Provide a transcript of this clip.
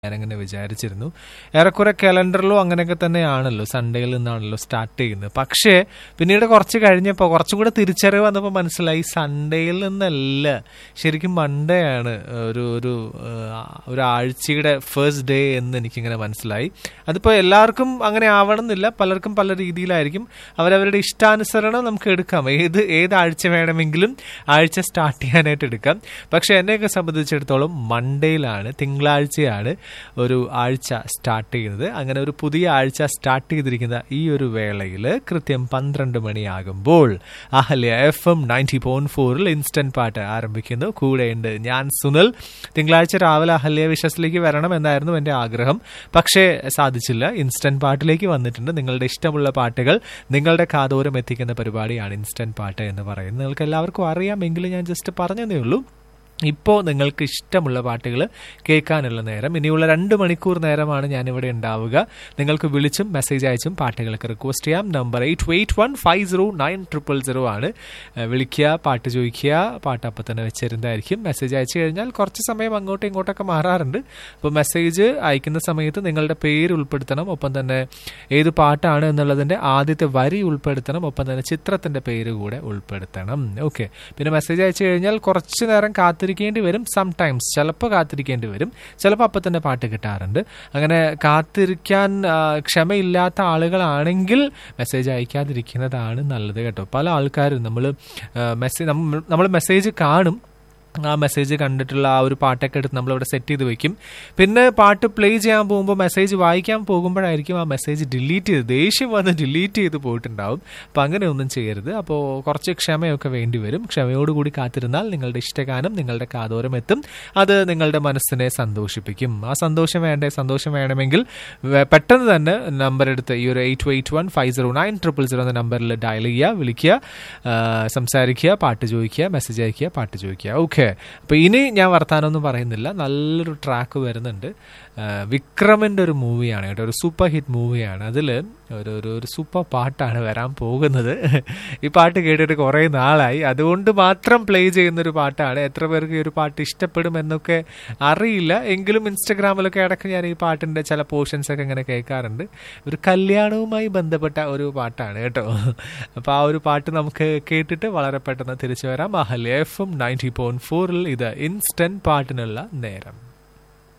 ഞാനങ്ങനെ വിചാരിച്ചിരുന്നു ഏറെക്കുറെ കലണ്ടറിലും അങ്ങനെയൊക്കെ തന്നെയാണല്ലോ സൺഡേയിൽ നിന്നാണല്ലോ സ്റ്റാർട്ട് ചെയ്യുന്നത് പക്ഷേ പിന്നീട് കുറച്ച് കഴിഞ്ഞപ്പോൾ കുറച്ചും കൂടെ തിരിച്ചറിവ് വന്നപ്പോൾ മനസ്സിലായി സൺഡേയിൽ നിന്നല്ല ശരിക്കും മൺഡേ ആണ് ഒരു ഒരു ആ, ഒരു ആഴ്ചയുടെ ഫസ്റ്റ് ഡേ എന്ന് എനിക്കിങ്ങനെ മനസ്സിലായി അതിപ്പോൾ എല്ലാവർക്കും അങ്ങനെ ആവണമെന്നില്ല പലർക്കും പല രീതിയിലായിരിക്കും അവരവരുടെ ഇഷ്ടാനുസരണം നമുക്ക് എടുക്കാം ഏത് ഏത് ആഴ്ച വേണമെങ്കിലും ആഴ്ച സ്റ്റാർട്ട് ചെയ്യാനായിട്ട് എടുക്കാം പക്ഷെ എന്നെയൊക്കെ സംബന്ധിച്ചിടത്തോളം മൺഡേയിലാണ് തിങ്കളാഴ്ചയാണ് ഒരു ആഴ്ച സ്റ്റാർട്ട് ചെയ്യുന്നത് അങ്ങനെ ഒരു പുതിയ ആഴ്ച സ്റ്റാർട്ട് ചെയ്തിരിക്കുന്ന ഈ ഒരു വേളയിൽ കൃത്യം പന്ത്രണ്ട് മണിയാകുമ്പോൾ Ahalya F M ninety point ഫോറിൽ ഇൻസ്റ്റന്റ് പാട്ട് ആരംഭിക്കുന്നു കൂടെയുണ്ട് ഞാൻ സുനിൽ തിങ്കളാഴ്ച രാവിലെ അഹല്യ വിശ്വസിലേക്ക് വരണം എന്നായിരുന്നു എൻ്റെ ആഗ്രഹം പക്ഷേ സാധിച്ചില്ല ഇൻസ്റ്റന്റ് പാട്ടിലേക്ക് വന്നിട്ടുണ്ട് നിങ്ങളുടെ ഇഷ്ടമുള്ള പാട്ടുകൾ നിങ്ങളുടെ കാതോരം എത്തിക്കുന്ന പരിപാടിയാണ് ഇൻസ്റ്റന്റ് പാട്ട് എന്ന് പറയുന്നത് നിങ്ങൾക്ക് എല്ലാവർക്കും അറിയാമെങ്കിലും ഞാൻ ജസ്റ്റ് പറഞ്ഞതേ ഉള്ളൂ ഇപ്പോൾ നിങ്ങൾക്ക് ഇഷ്ടമുള്ള പാട്ടുകൾ കേൾക്കാനുള്ള നേരം ഇനിയുള്ള രണ്ട് മണിക്കൂർ നേരമാണ് ഞാനിവിടെ ഉണ്ടാവുക നിങ്ങൾക്ക് വിളിച്ചും മെസ്സേജ് അയച്ചും പാട്ടുകൾക്ക് റിക്വസ്റ്റ് ചെയ്യാം number eight eight one five zero nine triple zero ആണ് ഏഹ് വിളിക്കുക പാട്ട് ചോദിക്കുക പാട്ട് അപ്പം തന്നെ വെച്ചിരുന്നതായിരിക്കും മെസ്സേജ് അയച്ചു കഴിഞ്ഞാൽ കുറച്ച് സമയം അങ്ങോട്ടും ഇങ്ങോട്ടൊക്കെ മാറാറുണ്ട് അപ്പോൾ മെസ്സേജ് അയക്കുന്ന സമയത്ത് നിങ്ങളുടെ പേര് ഉൾപ്പെടുത്തണം ഒപ്പം തന്നെ ഏത് പാട്ടാണ് എന്നുള്ളതിൻ്റെ ആദ്യത്തെ വരി ഉൾപ്പെടുത്തണം ഒപ്പം തന്നെ ചിത്രത്തിൻ്റെ പേര് കൂടെ ഉൾപ്പെടുത്തണം ഓക്കെ പിന്നെ മെസ്സേജ് അയച്ചു കഴിഞ്ഞാൽ കുറച്ച് നേരം കാത്തിരിക്കേണ്ടി വരും സം ടൈംസ് ചിലപ്പോൾ കാത്തിരിക്കേണ്ടി വരും ചിലപ്പോൾ അപ്പം തന്നെ പാട്ട് കിട്ടാറുണ്ട് അങ്ങനെ കാത്തിരിക്കാൻ ആ, ക്ഷമയില്ലാത്ത ആളുകളാണെങ്കിൽ മെസ്സേജ് അയക്കാതിരിക്കുന്നതാണ് നല്ലത് കേട്ടോ പല ആൾക്കാരും നമ്മൾ മെസ്സേജ് നമ്മൾ മെസ്സേജ് കാണും ആ മെസ്സേജ് കണ്ടിട്ടുള്ള ആ ഒരു പാട്ടൊക്കെ എടുത്ത് നമ്മളിവിടെ സെറ്റ് ചെയ്ത് വെക്കും പിന്നെ പാട്ട് പ്ലേ ചെയ്യാൻ പോകുമ്പോൾ മെസ്സേജ് വായിക്കാൻ പോകുമ്പോഴായിരിക്കും ആ മെസ്സേജ് ഡിലീറ്റ് ചെയ്ത് ദേഷ്യം വന്ന് ഡിലീറ്റ് ചെയ്ത് പോയിട്ടുണ്ടാവും അപ്പം അങ്ങനെയൊന്നും ചെയ്യരുത് അപ്പോൾ കുറച്ച് ക്ഷമയൊക്കെ വേണ്ടി വരും ക്ഷമയോടുകൂടി കാത്തിരുന്നാൽ നിങ്ങളുടെ ഇഷ്ടഗാനം നിങ്ങളുടെ കാതോരം എത്തും അത് നിങ്ങളുടെ മനസ്സിനെ സന്തോഷിപ്പിക്കും ആ സന്തോഷം വേണ്ടേ സന്തോഷം വേണമെങ്കിൽ വേ- പെട്ടെന്ന് തന്നെ നമ്പർ എടുത്ത് ഈ ഒരു eight eight one five zero nine triple zero എന്ന നമ്പറിൽ ഡയൽ ചെയ്യുക വിളിക്കുക ആ, സംസാരിക്കുക പാട്ട് ചോദിക്കുക മെസ്സേജ് അയക്കുക പാട്ട് ചോദിക്കുക ഓക്കെ അപ്പോൾ ഇനി ഞാൻ വർത്താനമൊന്നും പറയുന്നില്ല നല്ലൊരു ട്രാക്ക് വരുന്നുണ്ട് ആ, വിക്രമിൻ്റെ ഒരു മൂവിയാണ് കേട്ടോ ഒരു സൂപ്പർ ഹിറ്റ് മൂവിയാണ് അതിൽ ഒരു ഒരു ഒരു സൂപ്പർ പാട്ടാണ് വരാൻ പോകുന്നത് ഈ പാട്ട് കേട്ടിട്ട് കുറേ നാളായി അതുകൊണ്ട് മാത്രം പ്ലേ ചെയ്യുന്നൊരു പാട്ടാണ് എത്ര പേർക്ക് ഈ ഒരു പാട്ട് ഇഷ്ടപ്പെടും എന്നൊക്കെ അറിയില്ല എങ്കിലും ഇൻസ്റ്റഗ്രാമിലൊക്കെ ഇടയ്ക്ക് ഞാൻ ഈ പാട്ടിൻ്റെ ചില പോർഷൻസ് ഒക്കെ ഇങ്ങനെ കേൾക്കാറുണ്ട് ഒരു കല്യാണവുമായി ബന്ധപ്പെട്ട ഒരു പാട്ടാണ് കേട്ടോ അപ്പോൾ ആ ഒരു പാട്ട് നമുക്ക് കേട്ടിട്ട് വളരെ പെട്ടെന്ന് തിരിച്ചു വരാം Ahalya F M ninety point ഫോറിൽ ഇത് ഇൻസ്റ്റന്റ് പാട്ടിനുള്ള നേരം